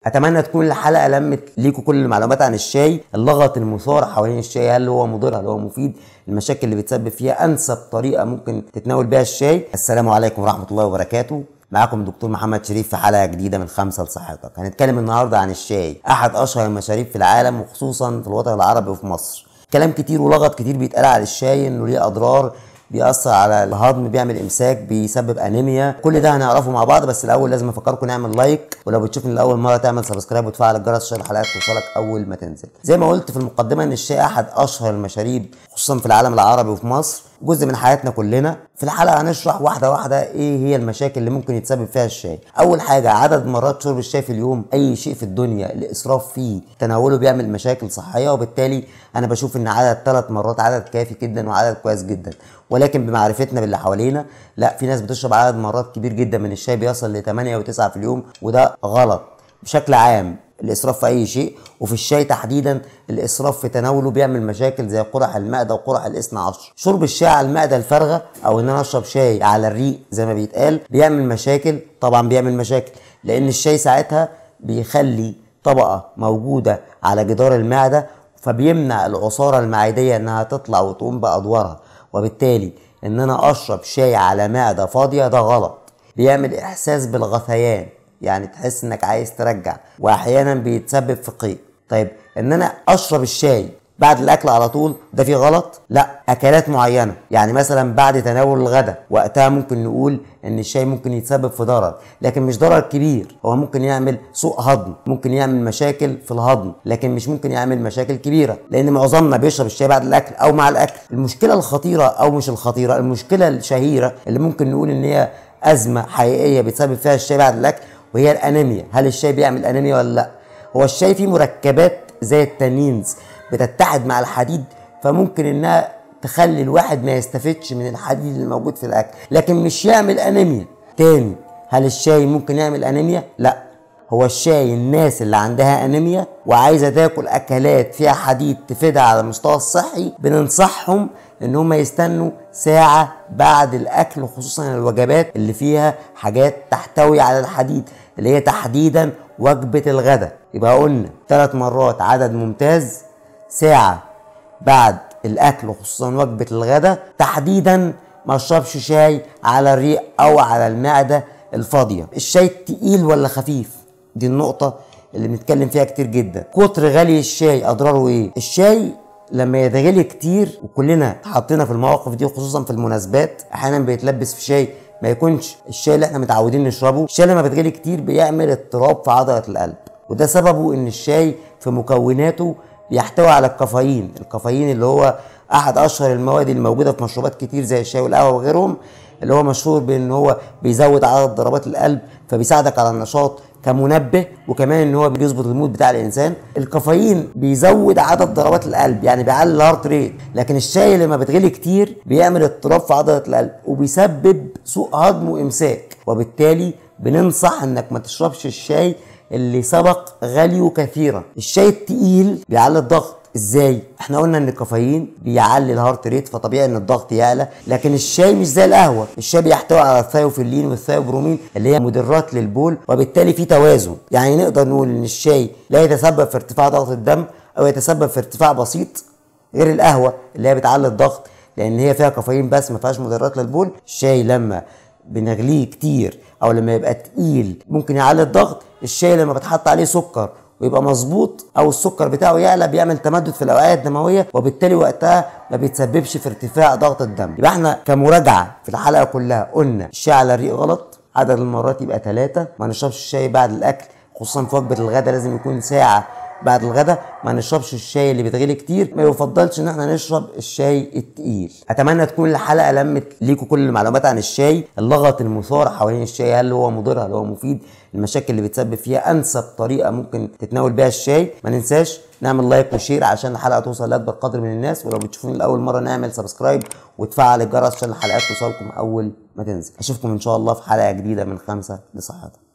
اتمنى تكون الحلقه لمت ليكم كل المعلومات عن الشاي اللغط المثار حوالين الشاي هل هو مضر هل هو مفيد المشاكل اللي بتسبب فيها انسب طريقه ممكن تتناول بيها الشاي السلام عليكم ورحمه الله وبركاته معاكم الدكتور محمد شريف في حلقه جديده من خمسه لصحتك هنتكلم النهارده عن الشاي احد اشهر المشاريب في العالم وخصوصا في الوطن العربي وفي مصر كلام كتير ولغط كتير بيتقال على الشاي انه ليه اضرار بيأثر على الهضم بيعمل امساك بيسبب انيميا كل ده هنعرفه مع بعض بس الاول لازم افكركم نعمل لايك ولو بتشوفني لاول مره تعمل سبسكرايب وتفعل الجرس عشان الحلقات توصلك اول ما تنزل زي ما قلت في المقدمه ان الشاي احد اشهر المشاريب خصوصا في العالم العربي وفي مصر جزء من حياتنا كلنا في الحلقه هنشرح واحده واحده ايه هي المشاكل اللي ممكن يتسبب فيها الشاي اول حاجه عدد مرات شرب الشاي في اليوم اي شيء في الدنيا الاسراف فيه تناوله بيعمل مشاكل صحيه وبالتالي انا بشوف ان عدد ثلاث مرات عدد كافي جدا وعدد كويس جدا ولكن بمعرفتنا باللي حوالينا لا في ناس بتشرب عدد مرات كبير جدا من الشاي بيصل ل 8 و9 في اليوم وده غلط بشكل عام الاسراف في اي شيء وفي الشاي تحديدا الاسراف في تناوله بيعمل مشاكل زي قرح المعده وقرح الاثنى عشر شرب الشاي على المعده الفارغه او ان انا اشرب شاي على الريق زي ما بيتقال بيعمل مشاكل طبعا بيعمل مشاكل لان الشاي ساعتها بيخلي طبقه موجوده على جدار المعده فبيمنع العصاره المعديه انها تطلع وتقوم بادوارها وبالتالي ان انا اشرب شاي على معده فاضيه ده غلط بيعمل احساس بالغثيان يعني تحس انك عايز ترجع واحيانا بيتسبب في قيء طيب ان انا اشرب الشاي بعد الاكل على طول ده في غلط لا اكلات معينه يعني مثلا بعد تناول الغداء وقتها ممكن نقول ان الشاي ممكن يتسبب في ضرر لكن مش ضرر كبير هو ممكن يعمل سوء هضم ممكن يعمل مشاكل في الهضم لكن مش ممكن يعمل مشاكل كبيره لان معظمنا بيشرب الشاي بعد الاكل او مع الاكل المشكله الخطيره او مش الخطيره المشكله الشهيره اللي ممكن نقول ان هي ازمه حقيقيه بتسبب فيها الشاي بعد الاكل وهي الانيميا هل الشاي بيعمل انيميا ولا لا هو الشاي فيه مركبات زي التانينز بتتحد مع الحديد فممكن انها تخلي الواحد ما يستفدش من الحديد اللي موجود في الاكل لكن مش يعمل انيميا تاني هل الشاي ممكن يعمل انيميا لا هو الشاي الناس اللي عندها انيميا وعايزه تاكل اكلات فيها حديد تفيدها على المستوى الصحي بننصحهم ان هم يستنوا ساعه بعد الاكل خصوصا الوجبات اللي فيها حاجات تحتوي على الحديد اللي هي تحديدا وجبه الغداء يبقى قلنا ثلاث مرات عدد ممتاز ساعه بعد الاكل خصوصا وجبه الغداء تحديدا ما اشربش شاي على الريق او على المعده الفاضيه الشاي تقيل ولا خفيف دي النقطه اللي بنتكلم فيها كتير جدا كتر غلي الشاي اضراره ايه الشاي لما يتغلي كتير وكلنا اتحطينا في المواقف دي خصوصا في المناسبات احيانا بيتلبس في شاي ما يكونش الشاي اللي احنا متعودين نشربه الشاي لما بيتغلي كتير بيعمل اضطراب في عضله القلب وده سببه ان الشاي في مكوناته بيحتوي على الكافيين الكافيين اللي هو احد اشهر المواد الموجوده في مشروبات كتير زي الشاي والقهوه وغيرهم اللي هو مشهور بان هو بيزود عدد ضربات القلب فبيساعدك على النشاط كمنبه وكمان ان هو بيظبط المود بتاع الانسان الكافيين بيزود عدد ضربات القلب يعني بيعلي الهارت ريت لكن الشاي لما بتغلي كتير بيعمل اضطراب في عضله القلب وبيسبب سوء هضم وامساك وبالتالي بننصح انك ما تشربش الشاي اللي سبق غليه كثيرا الشاي التقيل بيعلي الضغط ازاي احنا قلنا ان الكافيين بيعلي الهارت ريت فطبيعي ان الضغط يعلى لكن الشاي مش زي القهوه الشاي بيحتوي على الثايوفيلين والثايوبرومين اللي هي مدرات للبول وبالتالي في توازن يعني نقدر نقول ان الشاي لا يتسبب في ارتفاع ضغط الدم او يتسبب في ارتفاع بسيط غير القهوه اللي هي بتعلي الضغط لان هي فيها كافيين بس ما فيهاش مدرات للبول الشاي لما بنغليه كتير او لما يبقى تقيل ممكن يعلي الضغط الشاي لما بتحط عليه سكر ويبقى مظبوط او السكر بتاعه يعلى بيعمل تمدد في الاوعيه الدمويه وبالتالي وقتها ما بيتسببش في ارتفاع ضغط الدم يبقى احنا كمراجعه في الحلقه كلها قلنا الشاي على الريق غلط عدد المرات يبقى ثلاثة ما نشربش الشاي بعد الاكل خصوصا في وجبه الغداء لازم يكون ساعه بعد الغداء ما نشربش الشاي اللي بيتغلي كتير ما يفضلش ان احنا نشرب الشاي التقيل اتمنى تكون الحلقه لمت ليكم كل المعلومات عن الشاي اللغط المثار حوالين الشاي هل هو مضر هل هو مفيد المشاكل اللي بتسبب فيها انسب طريقه ممكن تتناول بيها الشاي ما ننساش نعمل لايك وشير عشان الحلقه توصل لاكبر قدر من الناس ولو بتشوفوني لاول مره نعمل سبسكرايب وتفعل الجرس عشان الحلقات توصلكم اول ما تنزل اشوفكم ان شاء الله في حلقه جديده من خمسه لصحتك